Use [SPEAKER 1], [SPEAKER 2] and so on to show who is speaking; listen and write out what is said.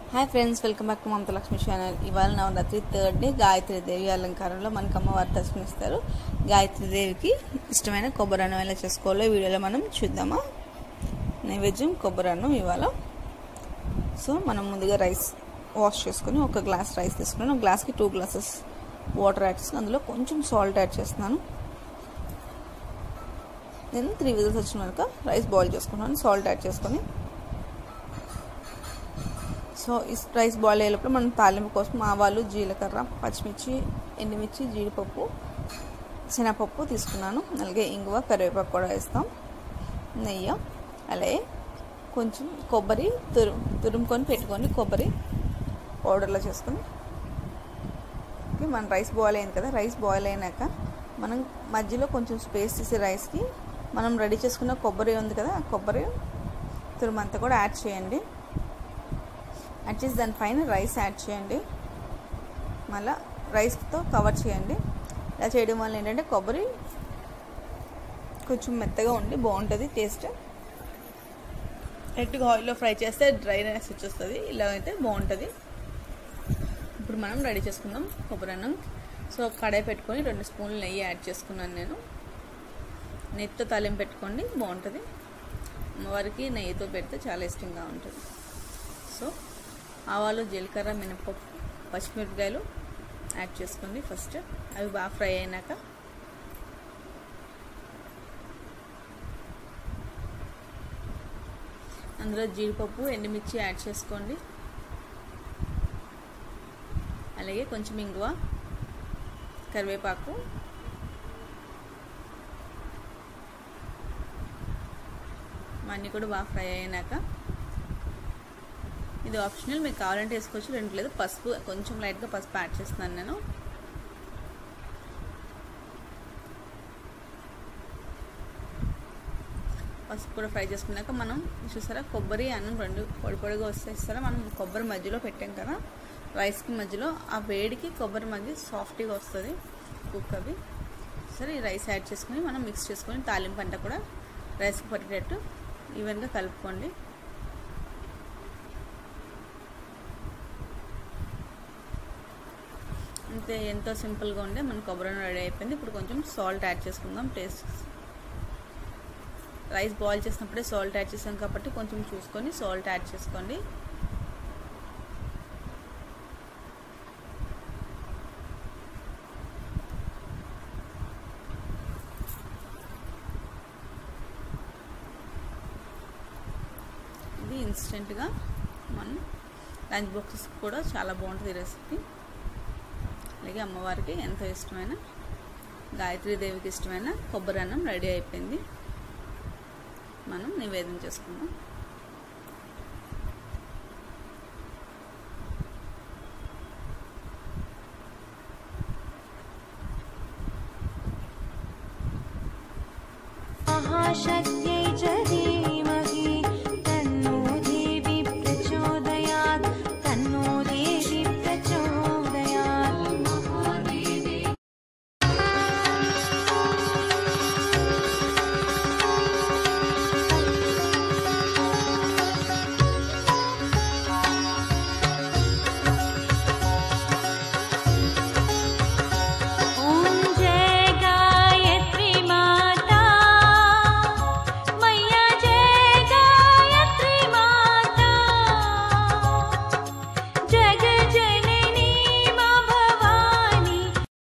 [SPEAKER 1] hi friends welcome back to Mamatha Lakshmi channel ఇవాళ Navaratri third day Gayatri Devi అలంకారంలో మనకు అమ్మవారు దర్శనమిస్తారు గాయత్రి దేవికి ఇష్టమైన కొబ్బరి అన్నం ఎలా చేసుకోవాలో ఈ వీడియోలో మనం చూద్దామా నైవేద్యం కొబ్బరి అన్నం ఇవాళ సో మనం ముందుగా రైస్ వాష్ చేసుకొని ఒక గ్లాస్ రైస్ తీసుకున్నాను ఒక గ్లాస్కి టూ గ్లాసెస్ వాటర్ యాడ్ చేసుకుని అందులో కొంచెం సాల్ట్ యాడ్ చేస్తున్నాను నేను త్రీ విజిల్స్ వచ్చిన వరకు రైస్ బాయిల్ చేసుకున్నాను సాల్ట్ యాడ్ చేసుకొని సో ఈ రైస్ బాయిల్ అయ్యేటప్పుడు మనం తాలింపు కోసం ఆవాలు జీలకర్ర పచ్చిమిర్చి ఎండుమిర్చి జీడిపప్పు శనగపప్పు తీసుకున్నాను అలాగే ఇంగువ కరివేపాకు కూడా వేస్తాం నెయ్యి అలాగే కొంచెం కొబ్బరి తురు తురుముకొని పెట్టుకొని కొబ్బరి పౌడర్లో చేసుకొని మన రైస్ బాయిల్ అయింది కదా రైస్ బాయిల్ అయినాక మనం మధ్యలో కొంచెం స్పేస్ తీసి రైస్కి మనం రెడీ చేసుకున్న కొబ్బరి ఉంది కదా ఆ కొబ్బరి తురుమంతా కూడా యాడ్ చేయండి యాడ్ చేసి దానిపైన రైస్ యాడ్ చేయండి మళ్ళీ రైస్తో కవర్ చేయండి ఇలా చేయడం వల్ల ఏంటంటే కొబ్బరి కొంచెం మెత్తగా ఉండి బాగుంటుంది టేస్ట్ డైరెక్ట్గా ఆయిల్లో ఫ్రై చేస్తే డ్రైనెస్ వచ్చేస్తుంది ఇలా అయితే బాగుంటుంది ఇప్పుడు మనం రెడీ చేసుకుందాం కొబ్బరి అన్నం సో కడాయి పెట్టుకొని రెండు స్పూన్లు నెయ్యి యాడ్ చేసుకున్నాను నేను నెయ్యితో తాలింపు పెట్టుకోండి బాగుంటుంది అమ్మవారికి నెయ్యితో పెడితే చాలా ఇష్టంగా ఉంటుంది సో ఆవాలు జీలకర్ర మినపప్పు పచ్చిమిరపకాయలు యాడ్ చేసుకోండి ఫస్ట్ అవి బాగా ఫ్రై అయినాక అందులో జీడిపప్పు ఎండుమిర్చి యాడ్ చేసుకోండి అలాగే కొంచెం ఇంగువ కరివేపాకు అన్నీ కూడా బాగా ఫ్రై అయినాక ఇది ఆప్షనల్ మీకు కావాలంటే వేసుకోవచ్చు రెండు లేదు పసుపు కొంచెం లైట్గా పసుపు యాడ్ చేస్తున్నాను నేను పసుపు కూడా ఫ్రై చేసుకున్నాక మనం చూసారా కొబ్బరి అన్నం రెండు పొడి పొడిగా వస్తారా మనం కొబ్బరి మధ్యలో పెట్టాం కదా రైస్కి మధ్యలో ఆ వేడికి కొబ్బరి మధ్య సాఫ్ట్గా వస్తుంది కుక్ అవి సరే ఈ రైస్ యాడ్ చేసుకుని మనం మిక్స్ చేసుకొని తాలింపు అంతా కూడా రైస్కి పట్టేటట్టు ఈవెన్గా కలుపుకోండి అంతే ఎంతో సింపుల్గా ఉండే మన కొబ్బరి రెడీ అయిపోయింది ఇప్పుడు కొంచెం సాల్ట్ యాడ్ చేసుకుందాం టేస్ట్ రైస్ బాయిల్ చేసినప్పుడే సాల్ట్ యాడ్ చేసాం కాబట్టి కొంచెం చూసుకొని సాల్ట్ యాడ్ చేసుకోండి ఇది ఇన్స్టెంట్గా మనం లంచ్ బాక్సెస్ కూడా చాలా బాగుంటుంది రెసిపీ అలాగే అమ్మవారికి ఎంతో ఇష్టమైన దేవికి ఇష్టమైన కొబ్బరి అన్నం రెడీ అయిపోయింది మనం నివేదన చేసుకుందాం
[SPEAKER 2] महाशक्ति